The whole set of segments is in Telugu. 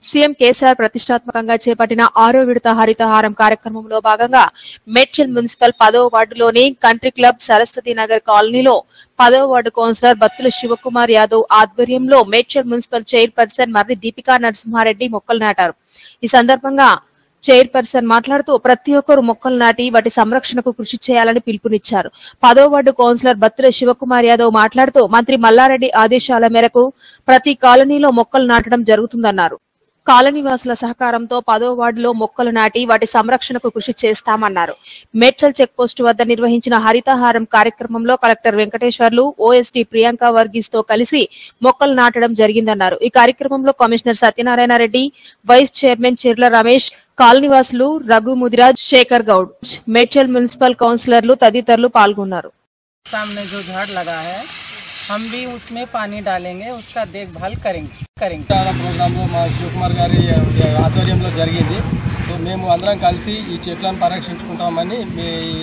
సీఎం కేసీఆర్ ప్రతిష్టాత్మకంగా చేపట్టిన ఆరో విడత హరితహారం కార్యక్రమంలో భాగంగా మేడ్చల్ మున్సిపల్ పదవ వార్డులోని కంట్రీ క్లబ్ సరస్వతి నగర్ కాలనీలో పదవ వార్డు కౌన్సిలర్ బత్తుల శివకుమార్ యాదవ్ ఆధ్వర్యంలో మేడ్చల్ మున్సిపల్ చైర్పర్సన్ మర్రి దీపికా నరసింహారెడ్డి మొక్కలు నాటారు ఈ సందర్భంగా చైర్పర్సన్ మాట్లాడుతూ ప్రతి ఒక్కరు మొక్కలు నాటి వాటి సంరక్షణకు కృషి చేయాలని పిలుపునిచ్చారు పదో వార్డు కౌన్సిలర్ బత్తుల శివకుమార్ యాదవ్ మాట్లాడుతూ మంత్రి మల్లారెడ్డి ఆదేశాల మేరకు ప్రతి కాలనీలో మొక్కలు నాటడం జరుగుతుందన్నారు కాలనీ వాసుల సహకారంతో పదో వార్డులో మొక్కలు నాటి వాటి సంరక్షణకు కృషి చేస్తామన్నారు మేడ్చల్ చెక్ పోస్టు వద్ద నిర్వహించిన హరితహారం కార్యక్రమంలో కలెక్టర్ వెంకటేశ్వర్లు ఓఎస్డీ ప్రియాంక వర్గీస్ తో కలిసి మొక్కలు నాటడం జరిగిందన్నారు ఈ కార్యక్రమంలో commissioner Satyanarayana Reddy vice chairman Chirla Ramesh కాలనీవాసులు రఘు ముదిరాజ్ శేఖర్ గౌడ్ మేడ్చల్ మున్సిపల్ కౌన్సిలర్లు తదితరులు పాల్గొన్నారు सामने जो झाड़ लगा है हम भी उसमें पानी डालेंगे उसका देखभाल करेंगे करेंगे చాలా ప్రోగ్రాంలో మా శివకుమార్ గారి ఆధ్వర్యంలో జరిగింది సో మేము అందరం కలిసి ఈ చెట్లను పరిరక్షించుకుంటామని మీ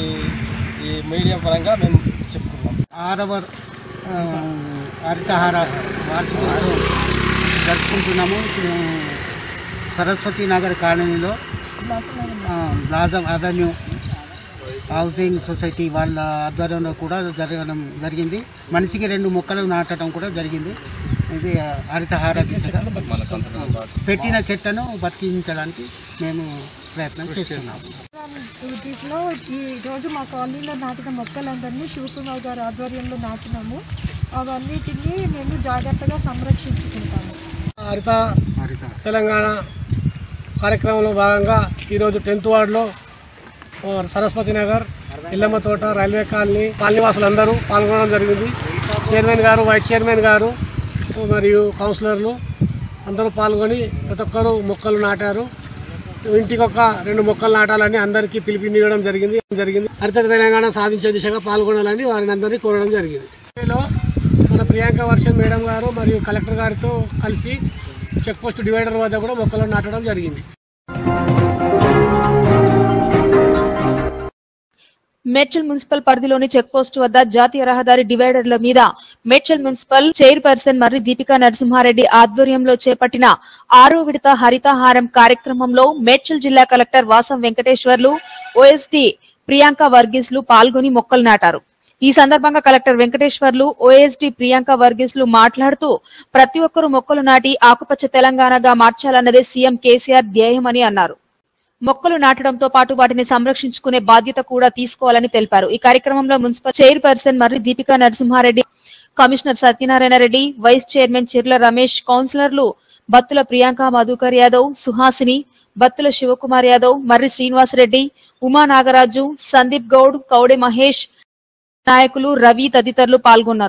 ఈ మీడియా పరంగా మేము చెప్పుకున్నాం ఆరవ ఆ, హరితహార వార్షికోత్సవం జరుపుకుంటున్నాము శ్రీ- సరస్వతి నగర్ కాలనీలో ఆ, ప్లాజా అవెన్యూ హౌసింగ్ సొసైటీ వాళ్ళ ఆధ్వర్యంలో కూడా జరగడం జరిగింది మనిషికి రెండు మొక్కలు నాటడం కూడా జరిగింది ఇది హరితహార దిశగా పెట్టిన చెట్లను బతికించడానికి మేము ప్రయత్నం చేస్తున్నాము దీంట్లో ఈ రోజు మా కాలనీలో నాటిన మొక్కలందరినీ శివకుమార్ గారి ఆధ్వర్యంలో నాటినాము అవన్నిటిని మేము జాగ్రత్తగా సంరక్షించుకుంటాము హరిత హరిత తెలంగాణ కార్యక్రమంలో భాగంగా ఈరోజు టెన్త్ వార్డులో ఓ సరస్వతి నగర్ ఇల్లమ్మ తోట రైల్వే కాలనీ కాలనీవాసులందరూ పాల్గొనడం జరిగింది చైర్మన్ గారు వైస్ చైర్మన్ గారు మరియు కౌన్సిలర్లు అందరూ పాల్గొని ప్రతి ఒక్కరు మొక్కలు నాటారు ఇంటికి ఒక రెండు మొక్కలు నాటాలని అందరికీ పిలుపునివ్వడం జరిగింది జరిగింది హరిత తెలంగాణ సాధించే దిశగా పాల్గొనాలని వారిని అందరినీ కోరడం జరిగింది ఇందులో మన ప్రియాంక వర్షన్ మేడం గారు మరియు కలెక్టర్ గారితో కలిసి చెక్ పోస్ట్ డివైడర్ వద్ద కూడా మొక్కలు నాటడం జరిగింది మేడ్చల్ మున్సిపల్ పరిధిలోని చెక్ పోస్ట్ వద్ద జాతీయ రహదారి డివైడర్ల మీద మేడ్చల్ మున్సిపల్ చైర్పర్సన్ మర్రి దీపికా నరసింహారెడ్డి ఆధ్వర్యంలో చేపట్టిన ఆరో విడత హరితహారం కార్యక్రమంలో మేడ్చల్ జిల్లా కలెక్టర్ వాసం వెంకటేశ్వర్లు ఓఎస్డి ప్రియాంక వర్గీస్లు పాల్గొని మొక్కలు నాటారు ఈ సందర్భంగా కలెక్టర్ వెంకటేశ్వర్లు ఓఎస్డి ప్రియాంక వర్గీస్లు మాట్లాడుతూ ప్రతి ఒక్కరూ మొక్కలు నాటి ఆకుపచ్చ తెలంగాణగా మార్చాలన్నదే సీఎం కేసీఆర్ ధ్యేయమని అన్నారు మొక్కలు నాటడంతో పాటు వాటిని సంరక్షించుకునే బాధ్యత కూడా తీసుకోవాలని తెలిపారు ఈ కార్యక్రమంలో municipal chairperson Marri Deepika Narasimha Reddy commissioner Satyanarayana Reddy vice chairman Chirla Ramesh కౌన్సిలర్లు బత్తుల ప్రియాంక మధుకర్ యాదవ్ సుహాసిని బత్తుల శివకుమార్ యాదవ్ మర్రి శ్రీనివాసరెడ్డి ఉమా నాగరాజు సందీప్ గౌడ్ కౌడే మహేష్ నాయకులు రవి తదితరులు పాల్గొన్నారు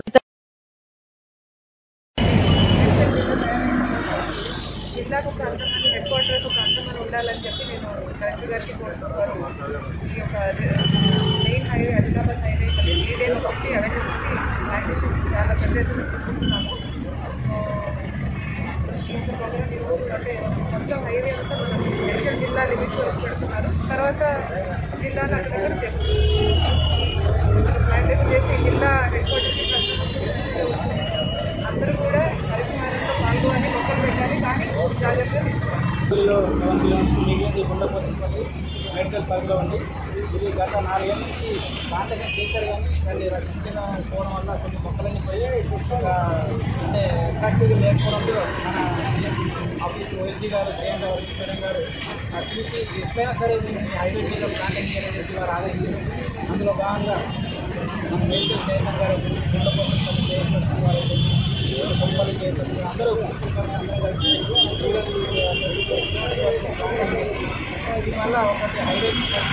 జిల్లాకు ఒక అంతమంది హెడ్ క్వార్టర్స్ ఒక అంతమంది ఉండాలని చెప్పి నేను కలెక్టర్ గారికి కోరుతున్నాను ఈ యొక్క main highway Hyderabad highway three ఒకటి అవేర్నెస్ ప్లాంటేషన్ చాలా పెద్ద ఎత్తున తీసుకుంటున్నాము సో ఈ యొక్క ప్రోగ్రామ్ ఈరోజు అంటే మొత్తం హైవే అంతా మనం మేడ్చల్ జిల్లా లిమిట్స్ వరకు పెడుతున్నారు తర్వాత జిల్లాలో అక్కడక్కడ చేస్తున్నారు ప్లాంటేషన్ చేసి జిల్లా హెడ్ క్వార్టర్కి వస్తుంది అందరూ కూడా హరితహారంలో పాల్గొని మొక్కలు పెట్టాలి కానీ జాగ్రత్తగా తీసుకోవాలి మేడ్చల్ పరిధిలో ఉంది ఇది గత నాలుగేళ్ళ నుంచి కాంటాక్ట్ చేశారు కానీ దాన్ని రక్షించకపోవడం వల్ల కొన్ని మొక్కలన్నీ పోయి ఒక అంటే అట్రాక్టివ్ లేకపోవడంతో మన ఆఫీస్ ఓఎస్డీ గారు జేఎన్ గారు ఈశ్వరం గారు ఆ చూసి ఎట్లయినా సరే దీన్ని హైవే మీద ప్లాంటింగ్ చేయాలని చెప్పి వారు ఆదేశించారు అందులో భాగంగా మన మేడ్చల్ చైర్మన్ గారు గుండెపోతున్న చేసిన వారు కొమ్మలు చేసిన అందరూ అందరూ కలిసి దీనివల్ల ఒకటి హైవే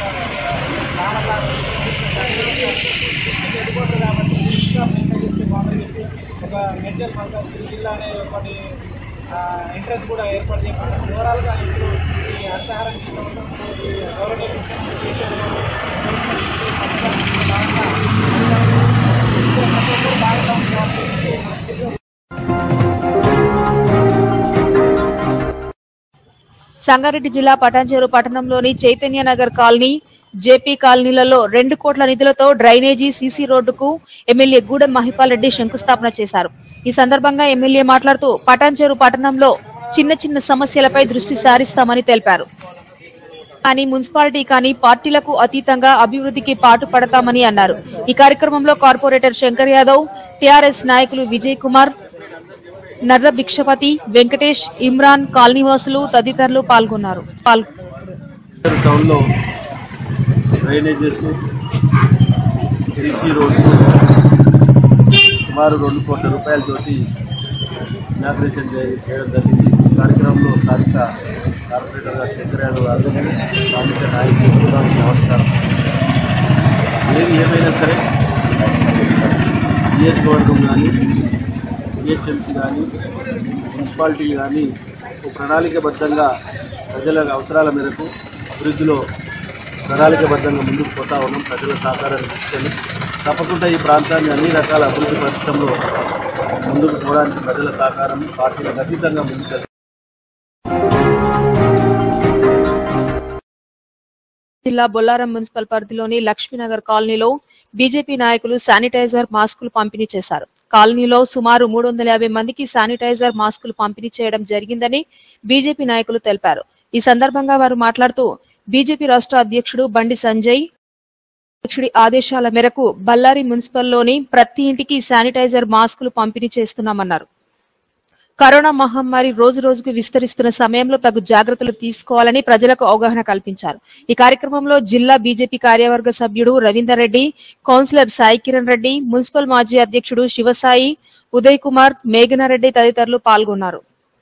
వెళ్ళిపోతుంది కాబట్టి ఇంకా మెయింటైన్ చేస్తే బాగుందని చెప్పి ఒక మెడికల్ పర్పస్ ఈ జిల్లా అనే ఒకటి ఇంట్రెస్ట్ కూడా ఏర్పాటు చేయకుండా ఓవరాల్గా ఇప్పుడు ఈ హరితహారానికి గవర్నమెంట్ సంగారెడ్డి జిల్లా పటాన్చేరు పట్టణంలోని చైతన్య నగర్ కాలనీ జేపీ కాలనీలలో రెండు కోట్ల నిధులతో డ్రైనేజీ సీసీ రోడ్డుకు ఎమ్మెల్యే గూడెం మహిపాల్ రెడ్డి శంకుస్థాపన చేశారు ఈ సందర్భంగా ఎమ్మెల్యే మాట్లాడుతూ పటాన్చేరు పట్టణంలో చిన్న చిన్న సమస్యలపై దృష్టి సారిస్తామని తెలిపారు కానీ మున్సిపాలిటీ కానీ పార్టీలకు అతీతంగా అభివృద్ధికి పాటు పడతామని అన్నారు ఈ కార్యక్రమంలో కార్పొరేటర్ శంకర్ యాదవ్ టిఆర్ఎస్ నాయకులు విజయ్ కుమార్ నర్ర భిక్షపతి వెంకటేష్ ఇమ్రాన్ కాలనీవాసులు తదితరులు పాల్గొన్నారు పాల్- టౌన్లో డ్రైనేజెస్ సీసీ రోడ్స్ సుమారు రెండు కోట్ల రూపాయలతోటి ఇనాగ్రేషన్ చే- చేయడం జరిగింది ఈ కార్యక్రమంలో స్థానిక కార్పొరేటర్ గారు శంకర్ యాదవ్ గారు స్థానిక నాయకులు గారికి నమస్కారం ఏది ఏమైనా సరే నియోజకవర్గం కానీ జిహెచ్ఎంసీ కానీ మున్సిపాలిటీలు కానీ ఒక ప్రణాళికబద్ధంగా ప్రజల అవసరాల మేరకు అభివృద్ధిలో ప్రణాళికబద్ధంగా ముందుకు పోతా ఉన్నాం ప్రజల సహకారాన్ని తీసుకొని తప్పకుండా ఈ ప్రాంతాన్ని అన్ని రకాల అభివృద్ధి పరిశ్రమలో ముందుకు పోవడానికి ప్రజల సహకారం పార్టీలకు అతీతంగా ముందుకు జిల్లా బొల్లారం మున్సిపల్ పరిధిలోని లక్ష్మీనగర్ కాలనీలో బీజేపీ నాయకులు శానిటైజర్ మాస్కులు పంపిణీ చేశారు కాలనీలో సుమారు మూడు వందల యాభై మందికి శానిటైజర్ మాస్కులు పంపిణీ చేయడం జరిగిందని బీజేపీ నాయకులు తెలిపారు ఈ సందర్భంగా వారు మాట్లాడుతూ బీజేపీ రాష్ట్ర అధ్యక్షుడు బండి సంజయ్ అధ్యక్షుడి ఆదేశాల మేరకు బళ్ళారి మున్సిపల్లోని ప్రతి ఇంటికి శానిటైజర్ మాస్కులు పంపిణీ చేస్తున్నామన్నారు కరోనా మహమ్మారి రోజు రోజుకు విస్తరిస్తున్న సమయంలో తగు జాగ్రత్తలు తీసుకోవాలని ప్రజలకు అవగాహన కల్పించారు ఈ కార్యక్రమంలో జిల్లా బీజేపీ కార్యవర్గ సభ్యుడు రవీందర్ రెడ్డి కౌన్సిలర్ సాయి కిరణ్ రెడ్డి మున్సిపల్ మాజీ అధ్యక్షుడు శివసాయి ఉదయ్ కుమార్ మేఘనారెడ్డి తదితరులు పాల్గొన్నారు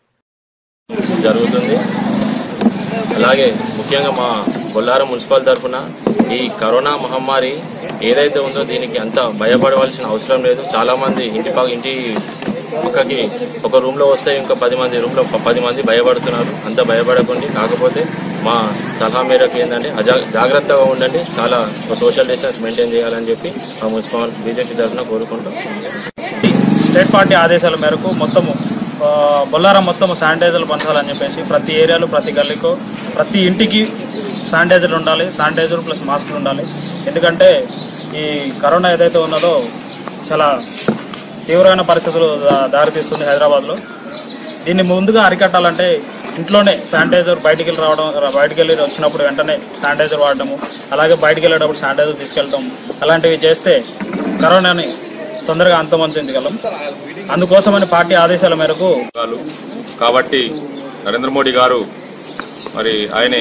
జరుగుతుంది అలాగే ముఖ్యంగా మా బొల్లారం మున్సిపల్ తరఫున ఈ కరోనా మహమ్మారి ఏదైతే ఉందో దీనికి అంత భయపడవలసిన అవసరం లేదు చాలా మంది ఇంటి పక్క ఇంటి పక్కకి ఒక రూమ్ లో వస్తే ఇంకా పది మంది రూమ్ లో పది మంది భయపడుతున్నారు అంత భయపడకండి కాకపోతే మా సలహా మేరకు ఏంటంటే అజా- జాగ్రత్తగా ఉండండి చాలా సోషల్ డిస్టెన్స్ మెయింటైన్ చేయాలని చెప్పి మా మున్సిపల్ బీజేపీ తరఫున కోరుకుంటాం స్టేట్ పార్టీ ఆదేశాల మేరకు మొత్తము ఆ, బొల్లారం మొత్తం శానిటైజర్లు పంచాలని చెప్పేసి ప్రతి ఏరియాలో ప్రతి గల్లీకో ప్రతి ఇంటికి శానిటైజర్లు ఉండాలి శానిటైజర్ ప్లస్ మాస్కులు ఉండాలి ఎందుకంటే ఈ కరోనా ఏదైతే ఉన్నదో చాలా తీవ్రమైన పరిస్థితులు దా- దారితీస్తుంది హైదరాబాద్లో దీన్ని ముందుగా అరికట్టాలంటే ఇంట్లోనే శానిటైజర్ బయటికి వెళ్ళి రావడం రా- బయటికి వెళ్ళి వచ్చినప్పుడు వెంటనే శానిటైజర్ వాడటము అలాగే బయటికి వెళ్ళేటప్పుడు శానిటైజర్ తీసుకెళ్ళటం అలాంటివి చేస్తే కరోనాని తొందరగా అంతమొందించగలం అందుకోసమని పార్టీ ఆదేశాల మేరకు గారు. కాబట్టి నరేంద్ర మోడీ గారు మరి ఆయన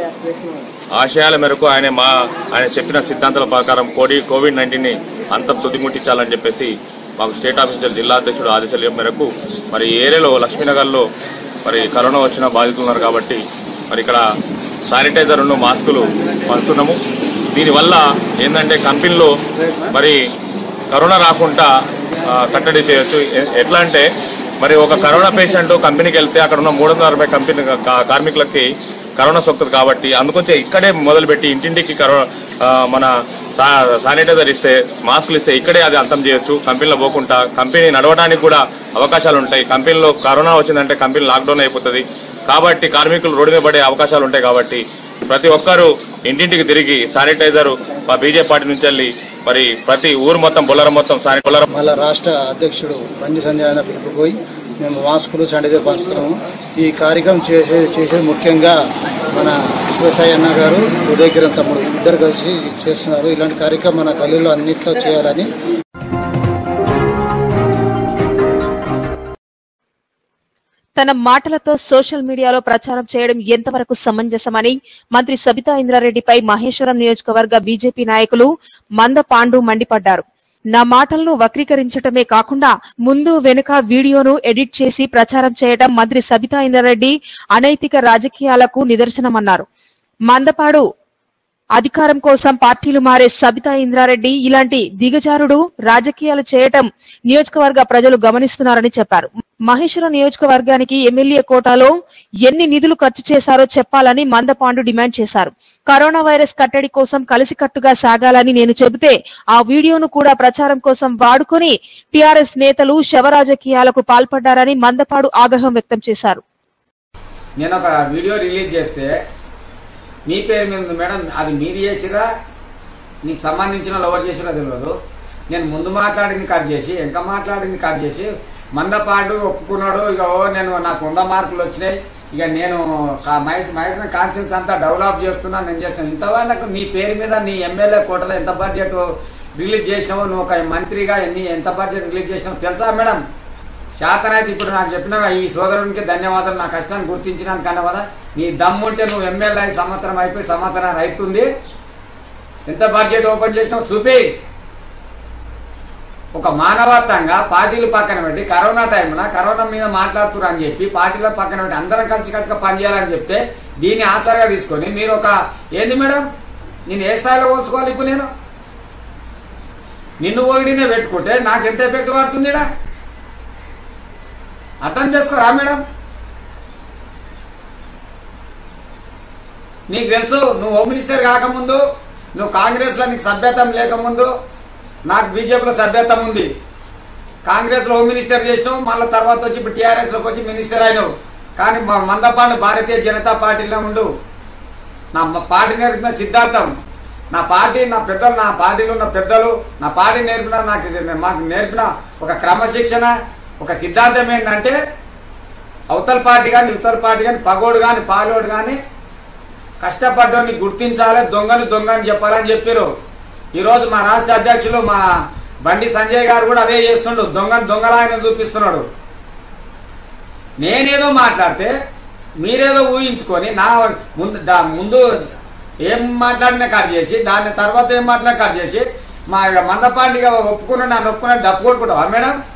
ఆశయాల మేరకు ఆయన మా ఆయన చెప్పిన సిద్ధాంతాల ప్రకారం కోడి కోవిడ్ నైన్టీన్ ని అంతం తుదిముట్టించాలని చెప్పేసి మాకు స్టేట్ ఆఫీసర్ జిల్లా అధ్యక్షుడు ఆదేశాల మేరకు మరి ఈ ఏరియాలో లక్ష్మీనగర్లో మరి కరోనా వచ్చిన బాధితులు ఉన్నారు కాబట్టి మరి ఇక్కడ శానిటైజర్ మాస్కులు పంచుతున్నాము దీనివల్ల ఏంటంటే కంపెనీలో మరి కరోనా రాకుండా ఆ, కట్టడి చేయొచ్చు ఎ- ఎట్లా అంటే మరి ఒక కరోనా పేషెంట్ కంపెనీకి వెళ్తే అక్కడ ఉన్న మూడు వందల అరవై కంపెనీ కా- కార్మికులకి కరోనా సోకుతుంది కాబట్టి అందుకొచ్చే ఇక్కడే మొదలుపెట్టి ఇంటింటికి కరోనా ఆ, మన సా- శానిటైజర్ ఇస్తే మాస్కులు ఇస్తే ఇక్కడే అది అంతం చేయొచ్చు కంపెనీలో పోకుండా కంపెనీ నడవడానికి కూడా అవకాశాలు ఉంటాయి కంపెనీలో కరోనా వచ్చిందంటే కంపెనీ లాక్డౌన్ అయిపోతుంది కాబట్టి కార్మికులు రోడ్డు మీద పడే అవకాశాలు ఉంటాయి కాబట్టి ప్రతి ఒక్కరూ ఇంటింటికి తిరిగి శానిటైజర్ మా బీజేపీ పార్టీ నుంచి వెళ్ళి మరి ప్రతి ఊరు మొత్తం బొల్లరం మొత్తం శాని బొల్లరం మళ్ళా రాష్ట్ర అధ్యక్షుడు బండి సంజయ్ అన్న పిలుపు పోయి మేము మాస్కులు శానిటైజర్ పంచుతున్నాము ఈ కార్యక్రమం చేసే చేసేది ముఖ్యంగా మన శివసాయి అన్న గారు ఉదయ్ కిరణ్ తమ్ముడు ఇద్దరు కలిసి చేస్తున్నారు ఇలాంటి కార్యక్రమం మన గల్లీలో అన్నింటిలో చేయాలని తన మాటలతో సోషల్ మీడియాలో ప్రచారం చేయడం ఎంతవరకు సమంజసమని మంత్రి సబితా ఇంద్రారెడ్డిపై మహేశ్వరం నియోజకవర్గ బీజేపీ నాయకులు మంద పాండు మండిపడ్డారు నా మాటలను వక్రీకరించటమే కాకుండా ముందు వెనుక వీడియోను ఎడిట్ చేసి ప్రచారం చేయడం మంత్రి సబితా ఇంద్రారెడ్డి అనైతిక రాజకీయాలకు నిదర్శనమన్నారు మందపాడు అధికారం కోసం పార్టీలు మారే సబితా ఇంద్రారెడ్డి ఇలాంటి దిగజారుడు రాజకీయాలు చేయటం నియోజకవర్గ ప్రజలు గమనిస్తున్నారని చెప్పారు మహేశ్వరం నియోజకవర్గానికి ఎమ్మెల్యే కోటాలో ఎన్ని నిధులు ఖర్చు చేశారో చెప్పాలని మందపాండు డిమాండ్ చేశారు కరోనా వైరస్ కట్టడి కోసం కలిసికట్టుగా సాగాలని నేను చెబితే ఆ వీడియోను కూడా ప్రచారం కోసం వాడుకొని టీఆర్ఎస్ నేతలు శవరాజకీయాలకు పాల్పడ్డారని మందపాడు ఆగ్రహం వ్యక్తం చేశారు నేను ఒక వీడియో రిలీజ్ చేస్తే మీ పేరు మీద ఉంది మేడం అది మీరు చేసిరా నీకు సంబంధించిన వాళ్ళు ఎవరు చేసిరా తెలియదు నేను ముందు మాట్లాడింది కట్ చేసి ఇంకా మాట్లాడింది కట్ చేసి మందపాటు ఒప్పుకున్నాడు ఇక ఓ నేను నాకు వంద మార్కులు వచ్చినాయి ఇక నేను కా- మహేష్ మహేష్ కాన్షియన్స్ అంతా డెవలప్ చేస్తున్నా నేను చేస్తాను ఇంతవరకు నీ పేరు మీద నీ ఎమ్మెల్యే కోటలో ఎంత బడ్జెట్ రిలీజ్ చేసినావు నువ్వు ఒక మంత్రిగా ఎన్ని ఎంత బడ్జెట్ రిలీజ్ చేసినావు తెలుసా మేడం శాతనైతే ఇప్పుడు నాకు చెప్పిన ఈ సోదరునికి ధన్యవాదాలు నా కష్టాన్ని గుర్తించినాను కన్నా కదా నీ దమ్ముంటే నువ్వు ఎమ్మెల్యే అయి సంవత్సరం అయిపోయి సంవత్సరం అవుతుంది ఎంత బడ్జెట్ ఓపెన్ చేసినావు చూపి ఒక మానవత్వంగా పార్టీలు పక్కన పెట్టి కరోనా టైంన కరోనా మీద మాట్లాడుతున్నారు అని చెప్పి పార్టీల పక్కన పెట్టి అందరం కలిసి కట్టుగా పనిచేయాలని చెప్తే దీన్ని ఆసరగా తీసుకొని మీరు ఒక ఏంది మేడం నేను ఏ స్థాయిలో పోల్చుకోవాలి ఇప్పుడు నేను నిన్ను ఒకటినే పెట్టుకుంటే నాకు ఎంత ఎఫెక్ట్ పడుతుంది ఈడ? అర్థం చేసుకోరా మేడం నీకు తెలుసు నువ్వు హోమ్ మినిస్టర్ కాకముందు నువ్వు కాంగ్రెస్ లో నీకు సభ్యత్వం లేకముందు నాకు బీజేపీలో సభ్యత్వం ఉంది కాంగ్రెస్ లో హోమ్ మినిస్టర్ చేసినావు మళ్ళీ తర్వాత వచ్చి ఇప్పుడు టీఆర్ఎస్ లోకి వచ్చి మినిస్టర్ అయినావు కానీ మా మందపాండు భారతీయ జనతా పార్టీలో ఉండు నా మ- పార్టీ నేర్పిన సిద్ధాంతం నా పార్టీ నా పెద్దలు నా పార్టీలో ఉన్న పెద్దలు నా పార్టీ నేర్పిన నాకు ఇది- మాకు నేర్పిన ఒక క్రమశిక్షణ ఒక సిద్ధాంతం ఏంటంటే అవతల పార్టీ కానీ ఇవతల పార్టీ కానీ పగోడు కానీ పాలోడు కానీ కష్టపడ్డోని గుర్తించాలి దొంగను దొంగ అని చెప్పాలని చెప్పారు ఈరోజు మా రాష్ట్ర అధ్యక్షులు మా బండి సంజయ్ గారు కూడా అదే చేస్తుండు దొంగను దొంగలా ఆయన చూపిస్తున్నాడు నేనేదో మాట్లాడితే మీరేదో ఊహించుకొని నా ముందు దా- ముందు ఏం మాట్లాడినా కట్ చేసి దాని తర్వాత ఏం మాట్లాడినా కట్ చేసి మా మందపాండిగా ఒప్పుకున్నా నన్ను ఒప్పుకున్నా డప్పు కొట్టుకుంటావా మేడం